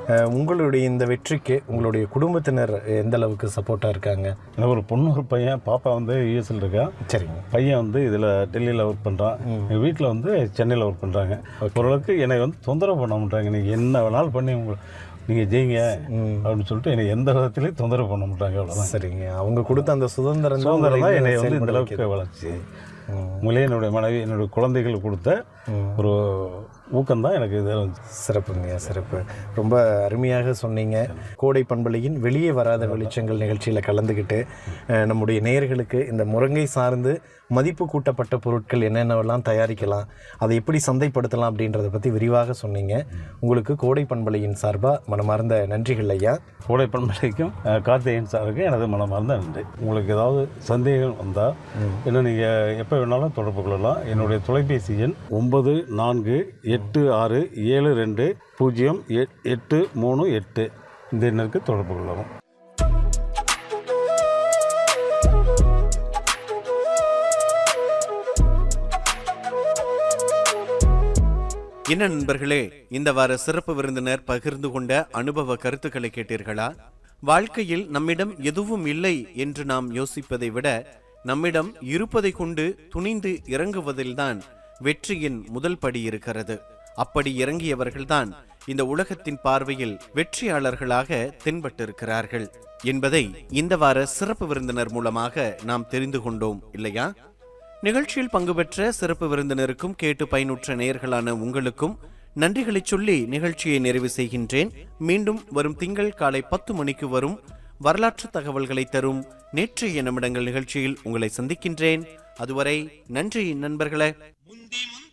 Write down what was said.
அஹ், உங்களுடைய இந்த வெற்றிக்கு உங்களுடைய குடும்பத்தினர் எந்த அளவுக்கு சப்போர்ட்டாக இருக்காங்க எனக்கு ஒரு பொண்ணு ஒரு பையன் பாப்பா வந்து யூஎஸ்ல இருக்கா சரிங்க பையன் வந்து இதில் டெல்லியில் ஒர்க் பண்ணுறான் எங்கள் வீட்டில் வந்து சென்னையில் ஒர்க் பண்ணுறாங்க ஓரளவுக்கு என்னை வந்து தொந்தரவு பண்ண மாட்டாங்க நீங்கள் என்ன வேணாலும் பண்ணி உங்க நீங்கள் ஜெயிங்க அப்படின்னு சொல்லிட்டு என்னை எந்த விதத்துலையும் தொந்தரவு பண்ண மாட்டாங்க அவ்வளோதான் சரிங்க அவங்க கொடுத்த அந்த சுதந்திரம் தான் சுதந்திரம் தான் உங்களை என்னை இந்த வந்து இந்த செயல்பட அளவுக்கு வளர்ச்சி உங்களே என்னுடைய மனைவி என்னுடைய குழந்தைகள் கொடுத்த ஒரு ஊக்கம் தான் எனக்கு இதில் வந்து சிறப்புங்க சிறப்பு ரொம்ப அருமையாக சொன்னீங்க கோடை பண்பலையின் வெளியே வராத வெளிச்சங்கள் நிகழ்ச்சியில் கலந்துக்கிட்டு அஹ், நம்முடைய நேயர்களுக்கு இந்த முருங்கை சார்ந்து மதிப்பு கூட்டப்பட்ட பொருட்கள் என்னென்னவெல்லாம் தயாரிக்கலாம் அதை எப்படி சந்தைப்படுத்தலாம் அப்படின்றத பற்றி விரிவாக சொன்னீங்க உங்களுக்கு கோடை பண்பலையின் சார்பாக மனமார்ந்த நன்றிகள் ஐயா கோடை பண்பலைக்கும் அஹ், கார்த்திகேயன் சாருக்கு எனது மனமார்ந்த நன்றி உங்களுக்கு ஏதாவது சந்தேகம் வந்தால் என்ன நீங்கள் எப்போ வேணாலும் தொடர்பு கொள்ளலாம் என்னுடைய தொலைபேசி எண் ஒன்பது நான்கு எட்டு ஆறு ஏழு ரெண்டு பூஜ்ஜியம் எட் எட்டு மூணு எட்டு இந்த எண்ணிற்கு தொடர்பு கொள்ளவும் என்ன நண்பர்களே இந்த வார சிறப்பு விருந்தினர் பகிர்ந்து கொண்ட அனுபவ கருத்துக்களை கேட்டீர்களா வாழ்க்கையில் நம்மிடம் எதுவும் இல்லை என்று நாம் யோசிப்பதை விட நம்மிடம் இருப்பதை கொண்டு துணிந்து இறங்குவதில்தான் வெற்றியின் முதல் படி இருக்கிறது அப்படி இறங்கியவர்கள்தான் இந்த உலகத்தின் பார்வையில் வெற்றியாளர்களாக தென்பட்டிருக்கிறார்கள் என்பதை இந்த வார சிறப்பு விருந்தினர் மூலமாக நாம் தெரிந்து கொண்டோம் இல்லையா நிகழ்ச்சியில் பங்கு பெற்ற சிறப்பு விருந்தினருக்கும் கேட்டு பயனுற்ற நேயர்களான உங்களுக்கும் நன்றிகளை சொல்லி நிகழ்ச்சியை நிறைவு செய்கின்றேன் மீண்டும் வரும் திங்கள் காலை பத்து மணிக்கு வரும் வரலாற்று தகவல்களை தரும் நேற்றைய நிமிடங்கள் நிகழ்ச்சியில் உங்களை சந்திக்கின்றேன் அதுவரை நன்றி நண்பர்களே முந்தி முந்தி